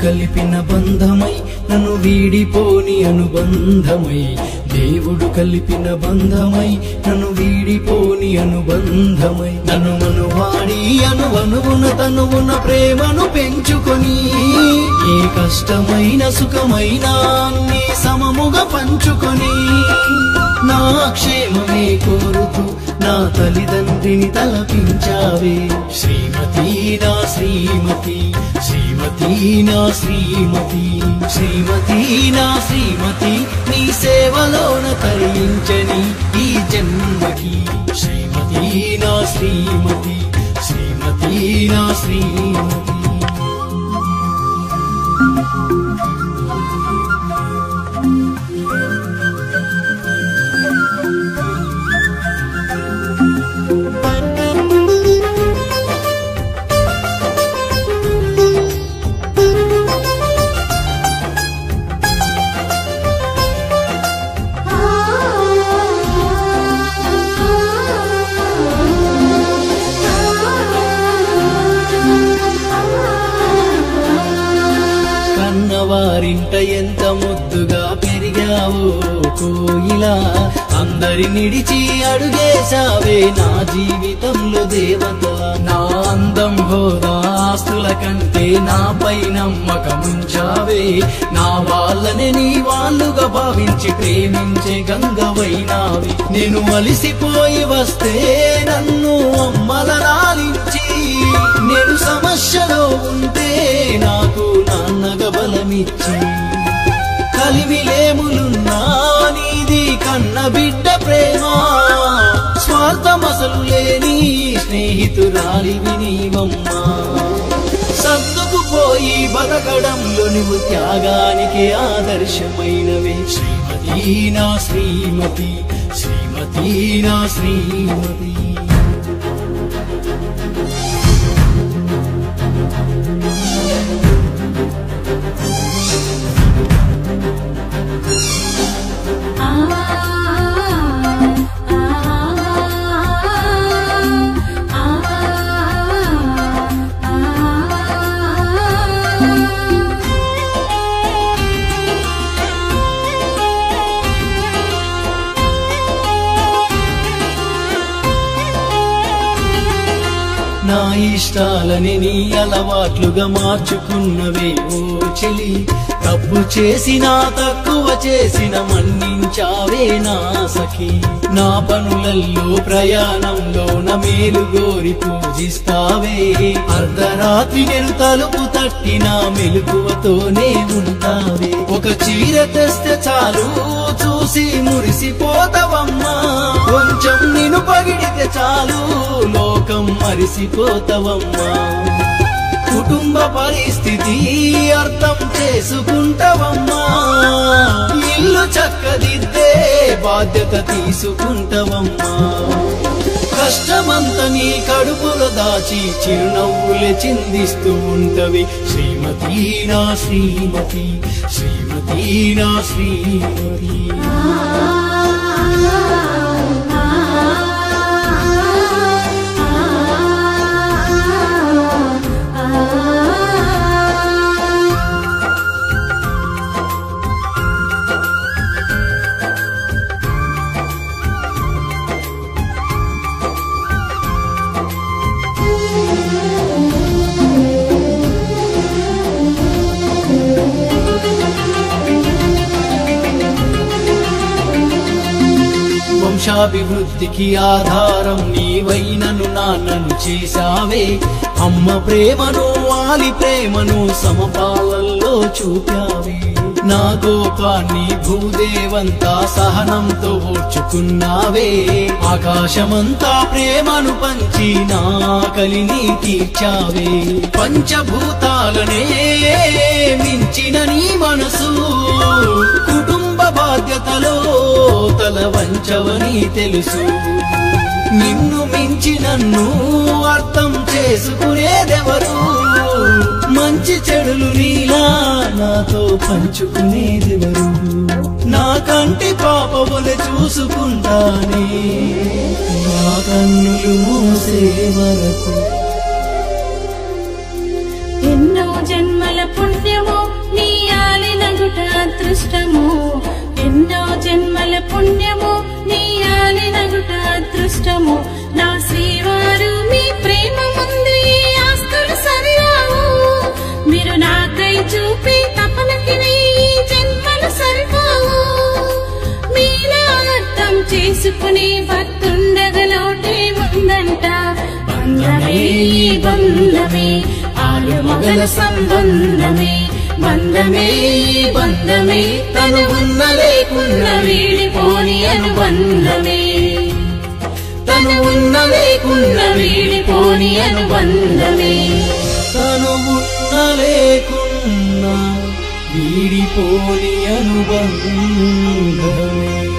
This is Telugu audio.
కలిపిన బంధమై నన్ను వీడిపోని అనుబంధమై దేవుడు కలిపిన బంధమై నన్ను వీడిపోని అనుబంధమై నన్ను మనువాడి అనువనువున తనువున ప్రేమను పెంచుకొని ఏ కష్టమైన సుఖమైన అన్ని సమముగా పంచుకొని నా క్షేమమే కోరుతూ నా తల్లిదండ్రిని తలపించావే శ్రీమతి నా శ్రీమతి శ్రీమతి నా శ్రీమతి శ్రీమతి నా శ్రీమతి నీ సేవలోన తరించని ఈ జన్మకి శ్రీమతి నా శ్రీమతి శ్రీమతి నా శ్రీమతి కన్నవారింట ఎంత ముద్దుగా పెరిగావో కోయిలా అందరి నిడిచి అడుగేశావే నా జీవితంలో దేవత నా అందం హోదా ఆస్తుల కంటే నాపై నమ్మకముంచావే నా వాళ్ళనే నీ వాళ్ళుగా భావించి ప్రేమించే గంగవైనావి నేను అలిసిపోయి వస్తే నన్ను అమ్మల నాలించి నేను సమస్యలో ఉంటే నాకు నాన్నగా బలమిచ్చి కలిమిలేములున్నా నీది కన్న బిడ్డ ప్రేమ స్వార్థమసలు లేని స్నేహితురాలివి నీవమ్మా సర్దుకుపోయి బతకడంలో నువ్వు త్యాగానికి ఆదర్శమైనవే శ్రీమతి నా శ్రీమతి శ్రీమతి నా శ్రీమతి నా ఇష్టాలని నీ అలవాట్లుగా మార్చుకున్నవే ఓ చెలి తప్పు చేసినా తక్కువ చేసిన మన్నించావే నా సఖి నా పనులల్లో ప్రయాణంలో నా మేలు గోరి పూజిస్తావే అర్ధరాత్రి నేను తలుపు తట్టి నా మెలకువతోనే ఉంటావే ఒక చీర తెస్తే చాలు చూసి మురిసిపోతావమ్మా కొంచెం నిన్ను పగిడితే చాలు లోకం మరిసిపోతావమ్మా కుటుంబ పరిస్థితి అర్థం చేసుకుంటావమ్మా ఇల్లు చక్కదిద్దే బాధ్యత తీసుకుంటావమ్మా కష్టమంత నీ కడుపులో దాచి చిరునవ్వులే చిందిస్తూ ఉంటవి శ్రీమతి నా శ్రీమతి శ్రీమతి నా శ్రీమతి వంశాభివృద్ధికి ఆధారం నీవైనను నాన్నను చేశావే అమ్మ ప్రేమను వాలి ప్రేమను సమపాలల్లో చూపావే నా కోపాన్ని భూదేవంతా సహనంతో ఓర్చుకున్నావే ఆకాశమంతా ప్రేమను పంచి నా కలిని తీర్చావే పంచభూతాలనే మించిన నీ మనసు కుటుంబ బాధ్యతలో తల వంచవని తెలుసు నిన్ను మించి నన్ను అర్థం చేసుకునేదెవరు మంచి చెడులు నీలా నాతో పంచుకునేదెవరు నా కంటి పాపములు చూసుకుంటానే నా కన్నులు మూసే వరకు ఎన్నో జన్మల పుణ్యమో అదృష్టము ఎన్నో జన్మల పుణ్యము నీ ఆలినగుట అదృష్టము నా శ్రీవారు మీ ప్రేమ ముందు ఈ ఆస్తులు సరిరావు మీరు నాకై చూపి తపనకి ఈ జన్మలు సరిపోవు మీలా అర్థం చేసుకునే భక్తుండగలోటే ఉందంట బంధమే ఈ బంధమే ఆలు మగల సంబంధమే బంధమే ఈ బంధమే తను ఉన్న లేకున్న వీడిపోని అనుబంధమే తను ఉన్న లేకున్న వీడిపోని అనుబంధమే తను ఉన్న లేకున్నా వీడిపోని అనుబంధమే